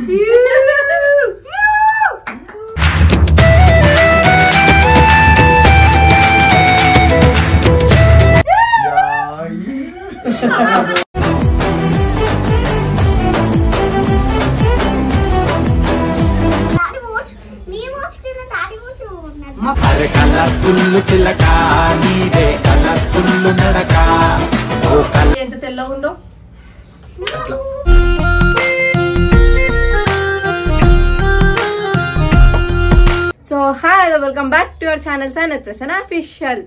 తాటి మూసు నీ మూసు కింద తాటి మూసు ఉన్నది అరే కలర్ఫుల్ చిలక నీదే కలర్ఫుల్ నడక ఓ కలర్ ఎంత తెల్లగా ఉందో so hi hello welcome back to our channel Sainath Prasanna official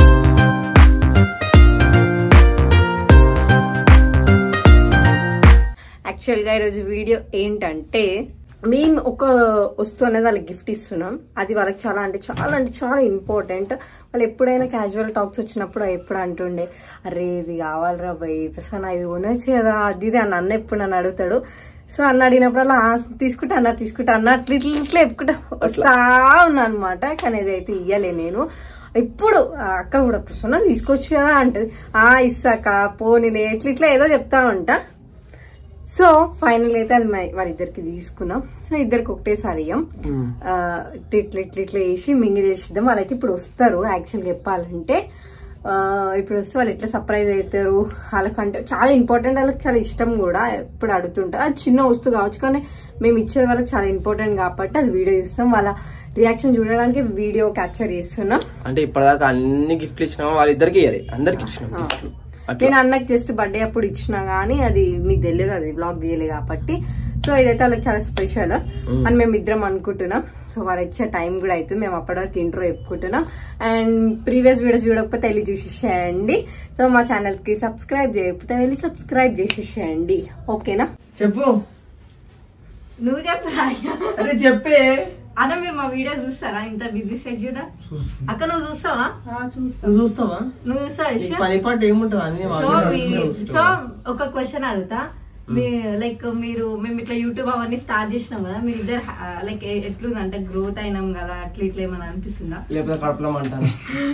యాక్చువల్గా ఈరోజు వీడియో ఏంటంటే మేము ఒక వస్తువు అనేది వాళ్ళకి గిఫ్ట్ ఇస్తున్నాం అది వాళ్ళకి చాలా అంటే చాలా అంటే చాలా ఇంపార్టెంట్ వాళ్ళు ఎప్పుడైనా క్యాజువల్ టాక్స్ వచ్చినప్పుడు ఎప్పుడు అంటుండే అరే ఇది కావాలరా భయ్ ప్రసన్న ఇది కొనొచ్చు కదా అది ఇది అని అన్న ఎప్పుడు నన్ను అడుగుతాడు సో అన్న అడిగినప్పుడల్లా "ఆ, తీసుకుంటా అన్న తీసుకుంటా అన్న అట్లా ఇట్లా ఇట్లా చెప్పుకుంటా వస్తా ఉన్నా అనమాట కానీ ఇదైతే ఇయ్యలే నేను ఇప్పుడు ఆ అక్క కూడా ప్రసన్న తీసుకోవచ్చు కదా అంటది ఆ ఇస్తాక పోనీలే ఇట్లా ఇట్లా ఏదో చెప్తా ఉంటా సో ఫైనల్ అయితే అది మా- వాళ్ళిద్దరికి తీసుకున్నాం సో ఇద్దరికి ఒకటేసారి ఇయ్యం ఆ, ఇట్లా ఇట్లా ఇట్లా ఇట్లా వేసి మింగి చేసిద్దాం వాళ్ళకి ఇప్పుడు వస్తారు యాక్చువల్ చెప్పాలంటే ఆ, ఇప్పుడు వస్తే వాళ్ళు ఎట్లా సర్ప్రైజ్ అవుతారు వాళ్ళకంటే చాలా ఇంపార్టెంట్ వాళ్ళకి చాలా ఇష్టం కూడా ఎప్పుడు అడుగుతుంటారు అది చిన్న వస్తువు కావచ్చు కానీ మేము ఇచ్చేది వాళ్ళకి చాలా ఇంపార్టెంట్ కాబట్టి అది వీడియో చూస్తున్నాం వాళ్ళ రియాక్షన్ చూడడానికి వీడియో క్యాప్చర్ చేస్తున్నాం అంటే ఇప్పటిదాకా అన్ని గిఫ్ట్లు ఇచ్చినాము వాళ్ళిద్దరికి ఇవ్వాలి అందరికి ఇచ్చినాం గిఫ్ట్లు అట్లా నేను అన్నకి జస్ట్ బర్త్డే అప్పుడు ఇచ్చినా గానీ అది మీకు తెలియదు అది బ్లాగ్ తీయలే కాబట్టి సో ఇదైతే వాళ్ళకి చాలా స్పెషల్ అని మేము ఇద్దరం అనుకుంటున్నాం సో వాళ్ళు ఇచ్చే టైం కూడా అవుతుంది మేము అప్పటి వరకు ఇంట్రో చెప్పుకుంటున్నాం అండ్ ప్రీవియస్ వీడియోస్ చూడకపోతే వెళ్ళి చూసేసేయండి సో మా ఛానల్ కి సబ్స్క్రైబ్ చేయకపోతే వెళ్ళి సబ్స్క్రైబ్ చేసేసేయండి ఓకేనా చెప్పు నువ్వు చెప్పరా అరే చెప్పే అన్న మీరు మా వీడియో చూస్తారా ఇంత బిజీ షెడ్యూల్ అక్క నువ్వు చూస్తావా నువ్వు చూస్తావా నువ్వు చూస్తావా నీకు యశ్వ? పని పాట ఏముంటది అన్ని సో వాళ్ళే మీ- చూసుకుంటూ సో వస్తారు. ఒక క్వశ్చన్ అడుగుతా మీ లైక్ మీరు మేము ఇట్లా యూట్యూబ్ అవన్నీ స్టార్ట్ చేసినాం కదా మీరు ఇద్దరు లైక్ ఎట్లుంది అంటే గ్రోత్ అయినాం కదా అట్లా ఇట్లా ఏమైనా అనిపిస్తుందా లేకపోతే కడుపులో అంటాను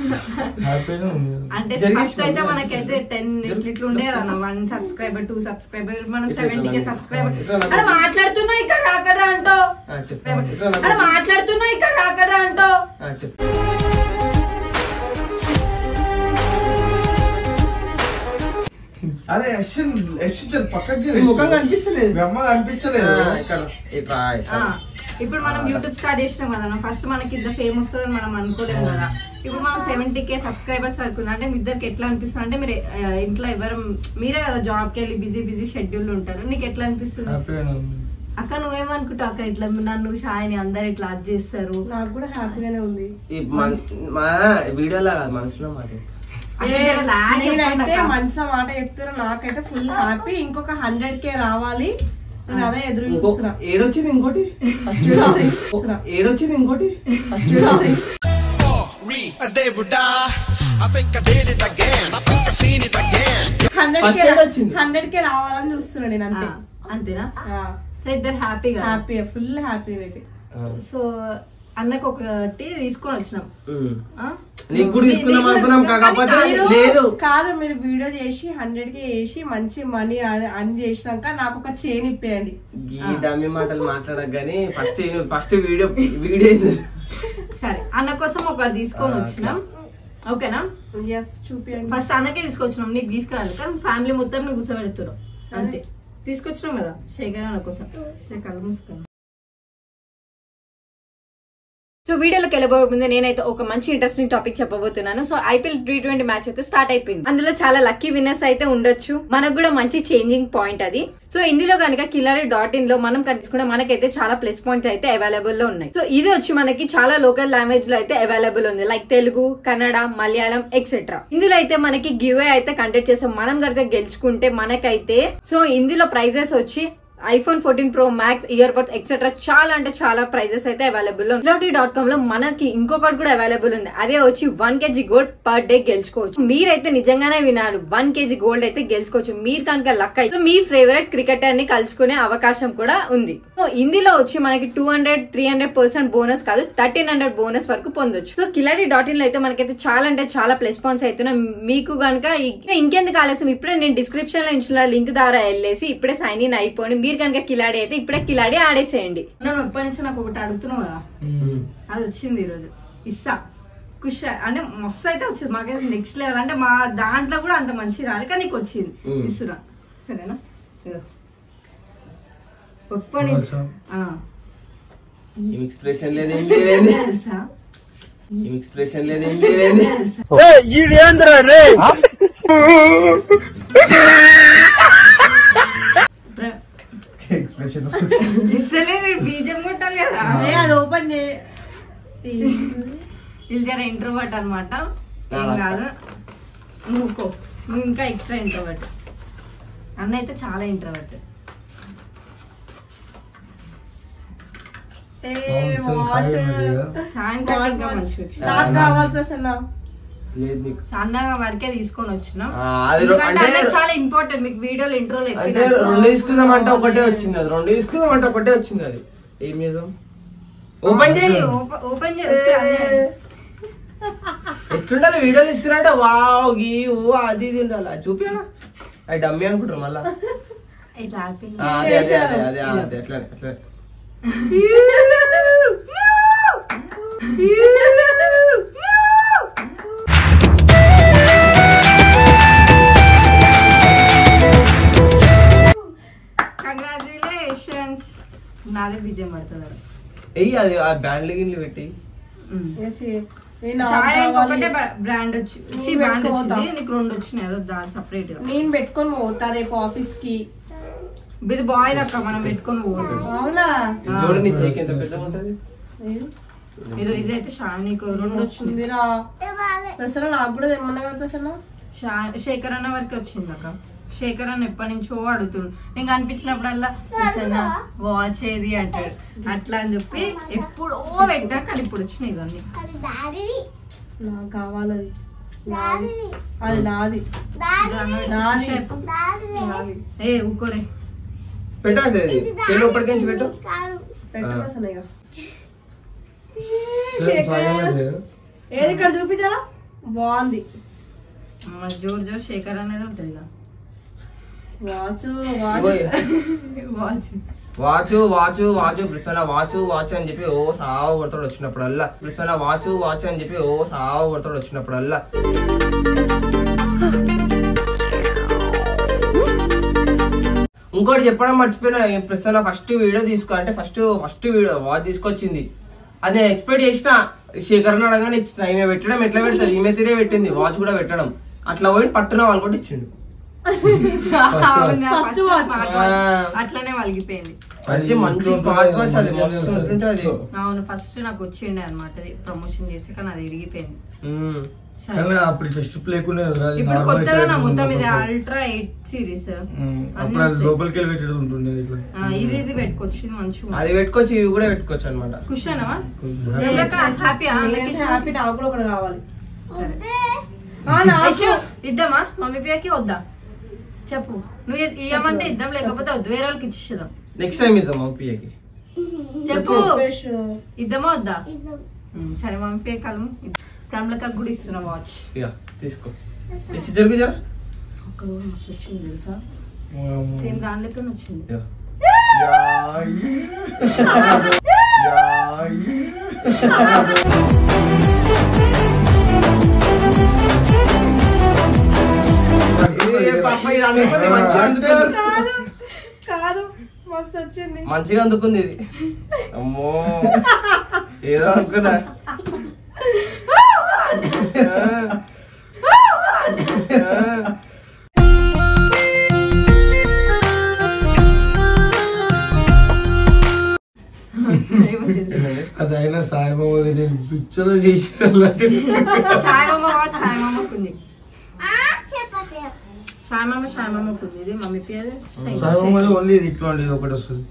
అంటే జరిగేసిన ఫస్ట్ అయితే ఉంది. మనకైతే టెన్ ఇట్లా ఇట్లా ఉండే కదా వన్ సబ్స్క్రైబర్ టూ సబ్స్క్రైబర్ మనం ఇట్లా సెవెంటీ కే ఇట్లా సబ్స్క్రైబర్ ఇట్లా నాకు అరే మాట్లాడుతున్నా ఇక్కడ రాకడ్రా అంటో ఆ, చెప్పు ఇట్లా నాకు- అరే మాట్లాడుతున్నా ఇక్కడ రాకడ్రా అంటో ఆ, చెప్పు అరే యశ్వన్ యశ్వన్ పక్కకి నీ ముఖం కనిపిస్తలేదు మీ అమ్మ కనిపిస్తలేదు ఆ, ఇక్కడ ఇట్లా ఇట్లా. ఆ, ఇప్పుడు మనం యూట్యూబ్ స్టార్ట్ చేసినాం కదా ఫస్ట్ మనకి ఇంత ఫేమ్ వస్తుందని మనం అనుకోలేము కదా ఇప్పుడు మనం సెవెంటీ కే సబ్స్క్రైబర్స్ వరకు ఉంది. అంటే మీ ఇద్దరికి ఎట్లా అనిపిస్తుంది అంటే మీరు ఆ, ఇంట్లో ఎవరు మీరే కదా జాబ్ కి వెళ్ళి బిజీ బిజీ షెడ్యూల్ ఉంటారు నీకు ఎట్లా అనిపిస్తుంది హ్యాపీగానే ఉంది అక్క నువ్వేమనుకుంటావు అక్క ఇట్లా నన్ను షాయిని అందరు ఇట్లా అది చేస్తారు నాకు కూడా హ్యాపీగానే ఉంది ఈ మన- మన వీడియోలో కాదు మనసులో మాట అంటే జర lag నేనైతే చెప్పండి అక్క. మంచిగా మాట చెప్తున్నా నాకైతే ఫుల్ హ్యాపీ ఇంకొక హండ్రెడ్ కే రావాలి నేను అదే ఎదురు ఇంకో చూస్తున్నా ఏడొచ్చింది ఇంకోటి చూస్తున్నా. ఏడొచ్చింది ఇంకోటి దేవుడా I think I did it again I think I seen it again hundred First K aid వచ్చింది. హండ్రెడ్ కే రావాలని చూస్తున్నా నేను ఆ, అంతే అంతేనా సో ఇద్దరు హ్యాపీగా హ్యాపీ ఫుల్ హ్యాపీ అయితే సో అన్నకు ఒకటి తీసుకొని వచ్చినాం ఉమ్. ఆ? నీకు కూడా తీసుకుందాం అనుకున్నాం కాకపోతే మీరు- లేదు కాదు మీరు వీడియో చేసి హండ్రెడ్ కే చేసి మంచి మనీ అని చేసినాక నాకు ఒక చైన్ ఇప్పేయండి ఈ డమ్మి మాటలు మాట్లాడక గానీ ఫస్ట్ ఫస్ట్ వీడియో వీడియో ఏంది? సరే అన్న కోసం ఒకటి తీసుకొని ఆ, వచ్చినాం ఓకేనా ఎస్ చూపియండి ఫస్ట్ అన్నకే తీసుకొచ్చినాం నీకు తీసుకురాలి కానీ ఫ్యామిలీ మొత్తం నువ్వు కూర్చోబెడుతున్నావు అంతే తీసుకొచ్చినాం కదా శేఖర్ అన్న కోసం నేను కళ్ళు మూసుకున్నా సో వీడియోలోకి వెళ్ళబోయే ముందు నేనైతే ఒక మంచి ఇంట్రెస్టింగ్ టాపిక్ చెప్పబోతున్నాను so IPL T twenty match అయితే స్టార్ట్ అయిపోయింది అందులో చాలా లక్కీ విన్నర్స్ అయితే ఉండొచ్చు మనకు కూడా మంచి చేంజింగ్ పాయింట్ అది సో ఇందులో కనుక కిల్లరీ డాట్ ఇన్ లో మనం తీసుకుంటే మనకైతే చాలా ప్లస్ పాయింట్స్ అయితే అవైలబుల్ లో ఉన్నాయి సో ఇది వచ్చి మనకి చాలా లోకల్ లాంగ్వేజ్ లో అయితే అవైలబుల్ ఉంది లైక్ తెలుగు కన్నడ మలయాళం ఎక్సెట్రా ఇందులో అయితే మనకి గివ్ అయితే కండక్ట్ చేసాం మనం కనుక గెలుచుకుంటే మనకైతే సో ఇందులో ప్రైజెస్ వచ్చి iPhone fourteen Pro Max earbuds etcetera చాలా అంటే చాలా ప్రైజెస్ అయితే అవైలబుల్ ఉంది డాట్ కామ్ లో మనకి ఇంకొకటి కూడా అవైలబుల్ ఉంది అదే వచ్చి one KG gold per day గెలుచుకోవచ్చు మీరైతే నిజంగానే వినారు వన్ కేజీ గోల్డ్ అయితే గెలుచుకోవచ్చు మీరు కనుక లక్ అయితే మీ ఫేవరెట్ క్రికెటర్ ని కలుసుకునే అవకాశం కూడా ఉంది సో సో ఇందులో వచ్చి మనకి two hundred three hundred percent bonus కాదు థర్టీన్ హండ్రెడ్ బోనస్ వరకు పొందొచ్చు సో కిలాడి డాట్ ఇన్ లో అయితే మనకైతే చాలా అంటే చాలా ప్లస్ పాయింట్స్ అవుతున్నాయి మీకు కనుక ఇంకెందుకు ఆలస్యం ఇప్పుడే నేను డిస్క్రిప్షన్ లో ఇచ్చిన లింక్ ద్వారా వెళ్ళేసి ఇప్పుడే సైన్ ఇన్ అయిపోండి మీరు కనుక కిలాడి అయితే ఇప్పుడే కిలాడి ఆడేసేయండి నేను ఎప్పటి నుంచి నాకు ఒకటి అడుగుతున్నావు కదా అది వచ్చింది ఈరోజు ఇస్సా కుష్ అంటే మస్తు అయితే వచ్చింది మాకైతే నెక్స్ట్ లెవెల్ అంటే మా దాంట్లో కూడా అంత మంచి రాలి కానీ నీకు వచ్చింది మ్మ్. ఇస్తున్నా సరేనా ఇదో. ఎప్పటి నుంచి ఆ. ఏం ఎక్స్ప్రెషన్ లేదు ఏం లేదు తెలుసా ఏం ఎక్స్ప్రెషన్ లేదు ఏం లేదు ప్ర- ఎక్స్ప్రెషన్ ఇస్తలే నేను బీజం కొట్టాలి కదా ఏ, అది ఓపెన్ చే వీళ్ళు జర ఇంట్రోవర్ట్ అనమాట ఏం నా కాదు నువ్వుకో నువ్వు ఇంకా ఎక్స్ట్రా ఇంట్రోవర్ట్ అన్న అయితే చాలా ఇంట్రోవర్ట్ ఏ, వాచ్. సాయంత్రం ఇంకా మంచిగా వచ్చింది. నాకు కావాలి ప్రసన్న లేదు నీకు సన్నగా వరకే తీసుకొని వచ్చినాం ఆ, అది రొ- ఎందుకంటే అంటే అన్నది చాలా ఇంపార్టెంట్ మీకు వీడియోలో ఇంట్రోలో అంటే రెండు తీసుకుందామంటే ఒకటే వచ్చింది అది రెండు తీసుకుందామంటే ఒకటే వచ్చింది అది ఏం చేద్దాం ఓపెన్ చేయి ఓపెన్ చేస్తే అదే. ఎట్లుండాలి వీడియోలు ఇస్తున్నారంటే వావ్ గీ ఊ అది ఇది ఉండాలి అది చూపియాలా అది డమ్మి అనుకుంటారు మళ్ళా ఇట్లా ఆపిల్. ఆ, అదే అదే అదే అదే ఆ, అదే అట్లనే అట్లనే కంగ్రాచులేషన్స్ నాదే విజయం పడుతుంది ఎయ్యి అది ఆ బ్యాండ్లు గిన్లు పెట్టి ఏసి, నేను నాకు చాయ్ కావాలి. ఒకటే బ్రాండ్ వచ్చి నువ్వు బ్రాండ్ పెట్టుకోవద్దా? వచ్చింది నీకు రెండు వచ్చినాయి అదో దాని సపరేట్ గా నేను పెట్టుకొని పోతా రేపు ఆఫీస్ కి ఇది బాయ్ దక్క మనం పెట్టుకొని పోతాం అవునా ఇది చూడు నీ చేయికి ఎంత పెద్దగా ఉంటది ఏది? ఇది ఇదైతే షా నీకు రెండు వచ్చింది వస్తుందిరా ప్రసన్న నాకు కూడా తెమ్మన్నా కదా ప్రసన్న షా- శేఖర్ అన్న వరకు వచ్చింది అక్క శేఖర్ అన్న ఎప్పటి నుంచో అడుగుతుండు నేను కనిపించినప్పుడల్లా "అసలు వాచ్ ఏది అంటాడు అట్లా అని చెప్పి ఎప్పుడో పెట్టా కానీ ఇప్పుడు వచ్చినాయి ఇవన్నీ అది దారిది నాకు కావాలి అది దారిది అది నాది దారిది నాది చెప్పు. దారిది నాది ఏ ఊకోరే పెట్టాలి అది చెల్లి లోపలికి పెట్టు కాదు పెట్టు ఆ. ప్రసన్న ఇక ఏది ఇక్కడ చూపించారా బాగుంది అమ్మ జోర్ జోర్ శేఖర్ అనేది ఉంటది ఇక watch watch watch watch watch watch బ్రిసల వాచు వాచు అని చెప్పి ఓ సావు కొడతాడు వచ్చినప్పుడల్లా బ్రిసల వాచు వాచు అని చెప్పి ఓ సావు కొడతాడు వచ్చినప్పుడల్లా ఇంకోటి చెప్పడం మర్చిపోయినా ప్రస్తుతం ఫస్ట్ వీడియో తీసుకో అంటే ఫస్ట్ ఫస్ట్ వీడియో వాచ్ తీసుకొచ్చింది అది నేను ఎక్స్పెక్ట్ చేసిన శేఖర్ అడగానే ఇచ్చిన ఈమె పెట్టడం ఎట్లా పెడతారు ఈమె తిరే పెట్టింది వాచ్ కూడా పెట్టడం అట్లా పోయి పట్టున వాళ్ళు కూడా ఇచ్చిండు అవునా, First first watch. smart watch. అట్లనే వలిగిపోయింది అది మంచి స్మార్ట్ వాచ్ అది మస్తు ఉంటుంటే అది అవును ఫస్ట్ నాకు వచ్చిండే అనమాట అది ప్రమోషన్ చేసి కానీ అది ఇరిగిపోయింది ఉమ్. సరే. కానీ అప్పుడు జస్ట్ లేకుండా ఇప్పుడు కొత్తగా నా మొత్తం ఇది అల్ట్రా ఎయిట్ సిరీస్ అప్పుడు అది లోపలికి వెళ్ళి పెట్టడం ఉంటుంది ఇట్లా ఇది ఇది పెట్టుకోవచ్చు ఇది మంచిగా అది పెట్టుకోవచ్చు ఇవి కూడా పెట్టుకోవచ్చు అనమాట కుషనవా నేనైతే హ్యాపీయా హ్యాపీ నాకు కూడా ఒకటి కావాలి సరే ఆ, నాకు ఐషు, ఇద్దామా మమ్మీ పియాకి వద్దా చెప్పు నువ్వు ఇ- ఇయ్యమంటే ఇద్దాం లేకపోతే వద్దు వేరే వాళ్ళకి ఇచ్చేద్దాం నెక్స్ట్ టైం ఇద్దాం పియకి చెప్పు చెప్పేసి. ఇద్దామా వద్దా ఇదో ఉమ్, సరే మమ్మీ పియ కాలం ప్రమలకకు కూడా ఇస్తున్నా వాచ్ ఇక తీసుకో ఇచ్చి జరుగు జరా ఒక్క మస్తు వచ్చింది తెలుసా సేమ్ దాని లెక్కన వచ్చింది ఇక. ఏ పాప ఇది అందుకుంది, మంచిగా అందుకుంది. కాదు కాదు మస్తు వచ్చింది మంచిగా అందుకుంది ఇది అమ్మో ఏదో అనుకున్నా ఆ. అది అయినా సాయిబాబా నేను పిక్చర్ చేసినట్టు సాయమమ్మ వాచ్ సాయమమ్మకు ఉంది ఆ చెప్పతే సాయమమ్మ సాయమమ్మకు ఉంది ఇది మమ్మీ పియది సాయిబాబా ఓన్లీ ఇది ఇట్లా ఉండేది ఒకటి వస్తుంది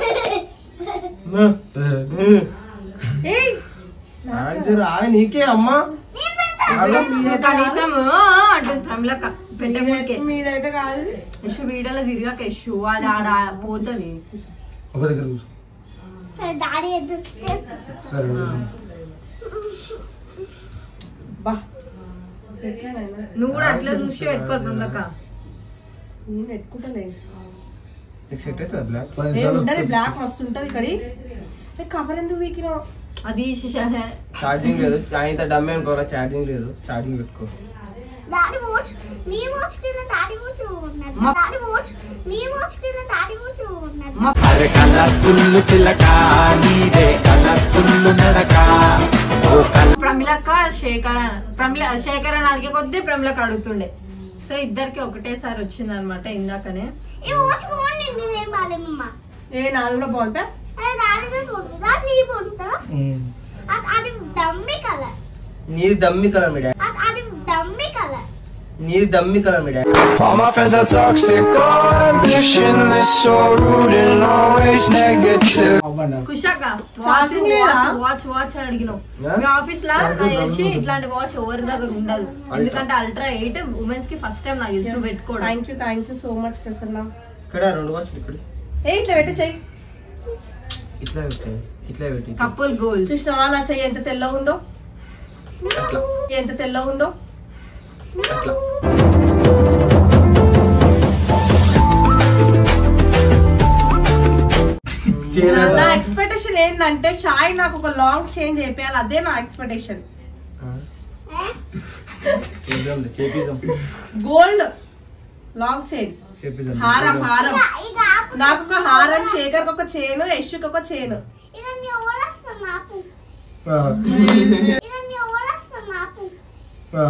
ఏయ్ ఆగు జరా, ఆగు, నీకే అమ్మా కనీసం ఆ, అంటుంది ప్రమలక పెట్టే మీదైతే కాదు యశు వీడలో తిరగాక యశు అది ఆడ పోతుంది ఒక దగ్గర కూర్చో సరే డాడీ ఎదురు సరే బా ఎట్లా నాయనా? నువ్వు కూడా అట్లా చూసి పెట్టుకో బృందక నేను పెట్టుకుంటలే నీకు సెట్ అవుతుందా బ్లాక్ పది ఏ సార్లు ఉండదు బ్లాక్ మస్తు ఉంటది ఇక్కడ కవర్ ఎందుకు వీకినావు అది శిశానే. ఛార్జింగ్ లేదు ఆయన డమ్మే అనుకోరా ఛార్జింగ్ లేదు ఛార్జింగ్ పెట్టుకో డాడీ వాచ్ నీ వాచ్ కింద డాడీ వాచ్ ఉన్నది మా- డాడీ వాచ్ నీ వాచ్ కింద డాడీ వాచ్ ఉన్నది మా అరే కలర్ఫుల్ చిలక నీదే కలర్ఫుల్ నడక ఓ కలర్ ప్రమిళక్క శేఖర్ అని- ప్రమిళ శేఖర్ అని అడిగే కొద్దీ ప్రమిళకు అడుగుతుండే సో ఇద్దరికి ఒకటేసారి వచ్చింది అనమాట ఇందాకనే ఈ వాచ్ బాగుంది నేనేం బాగాలేమమ్మా ఏ నాది కూడా బాగుందా అదే డాడీ బాగుంది డాడీ నీ బాగుంటుందా అది అది డమ్మి కలర్ నీది దమ్మి కలర్ మీ డాడీ అది అది డమ్మి కలర్ నీది దమ్మి కలర్ మీ daddy All my friends are toxic, all ambitionless, so rude and always negative. అవ్వండి కుషాక వాచ్ Charging లేదా? వాచ్ వాచ్ వాచ్ అని అడిగినావు ఆ? మీ ఆఫీస్ లో నాకు తెలిసి ఇట్లాంటి వాచ్ ఎవరి దగ్గర ఉండదు ఎందుకంటే అల్ట్రా ఎయిట్ ఉమెన్స్ కి ఫస్ట్ టైం నాకు తెలిసి నువ్వు పెట్టుకోవడం thank you thank you so much Prasanna ఇక్కడ రెండు వాచ్లు ఇక్కడ ఏ ఇట్లా పెట్టి చెయ్యి ఇట్లా పెట్టి ఇట్లా పెట్టి కపుల్ గోల్స్ చూసినావా నా చెయ్యి ఎంత తెల్లగా ఉందో అట్లా ఎంత తెల్లగా ఉందో అట్లా నా- నా ఎక్స్పెక్టేషన్ ఏంటంటే షాయ్ నాకు ఒక లాంగ్ చేంజ్ చేయాలి అదే నా ఎక్స్పెక్టేషన్ చేద్దాం చేపిద్దాం గోల్డ్ లాంగ్ చైన్ చేపిద్దాం హారం హారం ఇక ఆపు నాకు ఒక హారం శేఖర్ ఒక చైన్ యశ్కి ఒక చైన్ ఇక నీ ఓడేస్తాను నాకు ఆ, ఇక నీ ఓడేస్తాను నాకు ఆ.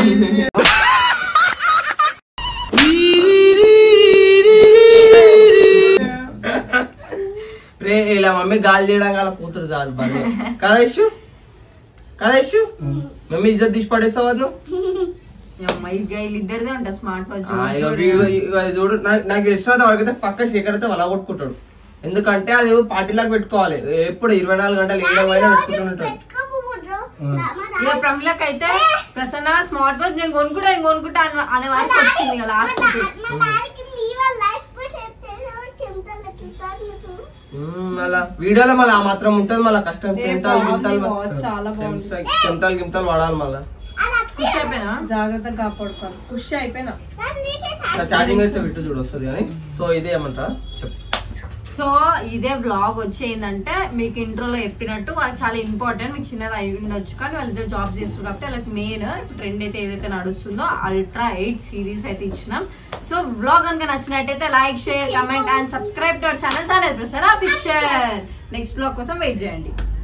రే ఇలా మమ్మీ గాలి చేయడం గల కూతురు చాలు బాగా కదా ఇష్యూ కదా ఇష్యూ మమ్మీ ఇజ్జత్ తీసి పడేస్తావు నువ్వు అమ్మాయి వీళ్ళిద్దరిదే ఉంటా స్మార్ట్ వాచ్ ఆ, ఇగో ఇగో- ఇగో ఇది చూడు నాకు నాకు ఇష్టం వరకైతే పక్క శేఖర్ అయితే వల కొట్టుకుంటాడు ఎందుకంటే అది పార్టీలాగా పెట్టుకోవాలి ఎప్పుడు ఇరవై నాలుగు గంటలు ఏడో అయినా పెట్టుకుంటుంటాడు పెట్టుకోకూడదు ఆ. మా ఇక డాడీ ప్రమిళకి అయితే ప్రసన్న స్మార్ట్ వాచ్ నేను కొనుక్కుంటా నేను కొనుక్కుంటా అనే- అనే వరకు వచ్చింది కదా లాస్ట్ కి మా డాడీకి నీ వల్ల లైఫ్ పోయి చెప్తే చెమటలు ఎత్తుతారు చూడు మ్మ్, మళ్ళా వీడియోలో మళ్ళీ ఆ మాత్రం ఉంటది మళ్ళీ కష్టం ఏ చెమటాలు బాగుంది గిమటాలు watch, చాలా బాగుంది చెమట- చెమటాలు గిమటాలు వాడాలి మళ్ళా అది అత్తే ఖుషి అయిపోయినా జాగ్రత్తగా కాపాడుకోవాలి ఖుషి అయిపోయినా దాన్ని నీకే ఛార్జింగ్ వేస్తే విట్టు చూడు వస్తుంది కానీ సో ఇదే ఏమంటారా చెప్పు సో ఇదే వ్లాగ్ వచ్చేందంటే మీకు ఇంట్రోలో చెప్పినట్టు వాళ్ళకి చాలా ఇంపార్టెంట్ మీకు చిన్నది అయి ఉండొచ్చు కానీ వాళ్ళిద్దరు జాబ్ చేస్తారు కాబట్టి వాళ్ళకి మెయిన్ ట్రెండ్ అయితే ఏదైతే నడుస్తుందో అల్ట్రా ఎయిట్ సిరీస్ అయితే ఇచ్చినాం సో వ్లాగ్ కనుక నచ్చినట్టయితే like share comment and subscribe to our channel sir Prasad official next vlog కోసం వెయిట్ చేయండి